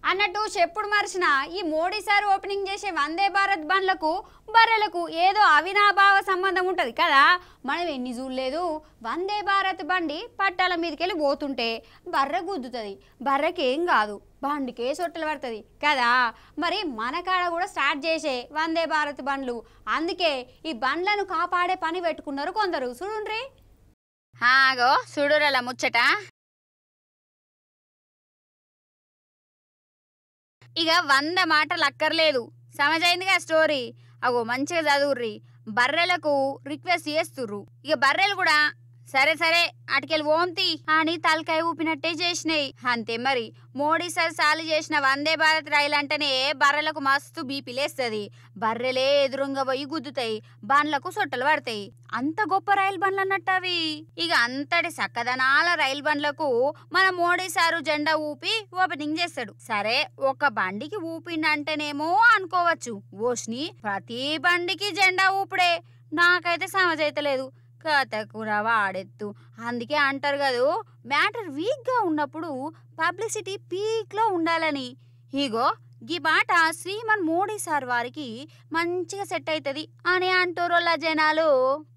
అన్నట్టు చెప్పుడు మర్చిన ఈ మోడీ సార్ ఓపెనింగ్ చేసే వందే భారత్ బండ్లకు బర్రెలకు ఏదో అవినాభావ సంబంధం ఉంటుంది కదా మనం ఎన్ని చూడలేదు వందే భారత్ బండి పట్టాల మీదకెళ్ళి పోతుంటే బర్రె గుద్దుతుంది బర్రెకి ఏం కాదు బండికే సొట్టలు పడుతుంది కదా మరి మన కాడ కూడా స్టార్ట్ చేసే వందే భారత్ బండ్లు అందుకే ఈ బండ్లను కాపాడే పని పెట్టుకున్నారు కొందరు చూడుండ్రి హాగో చూడురల ముచ్చట ఇక వంద మాటలు అక్కర్లేదు సమజైందిగా స్టోరీ అగో మంచిగా చదువుర్రి బర్రెలకు రిక్వెస్ట్ చేస్తుర్రు ఇక బర్రెలు కూడా సరే సరే అటుకెళ్ళి ఓంతి అని తలకాయ ఊపినట్టే చేసినాయి అంతే మరి మోడీ సార్ సాలు చేసిన వందే భారత్ రైలు అంటేనే బర్రెలకు మస్తు బీపీ లేస్తుంది బర్రెలే ఎదురుంగా పోయి గుద్దుతాయి బండ్లకు సొట్టలు పడతాయి అంత గొప్ప రైలు బండ్లు అన్నట్టు అవి ఇక అంతటి చక్కదనాల రైలు బండ్లకు మన మోడీ సారు జెండా ఊపి ఓపెనింగ్ చేస్తాడు సరే ఒక బండికి ఊపిండంటేనేమో అనుకోవచ్చు ఓష్ని ప్రతి బండికి జెండా ఊపుడే నాకైతే సమజైతలేదు కథకుర వాడెత్తు అందుకే అంటారు కదూ మ్యాటర్ వీక్గా ఉన్నప్పుడు పబ్లిసిటీ పీక్లో ఉండాలని ఇగో ఈ మాట శ్రీమన్ మోడీ సార్ వారికి మంచిగా సెట్ అవుతుంది అని అంటారు జనాలు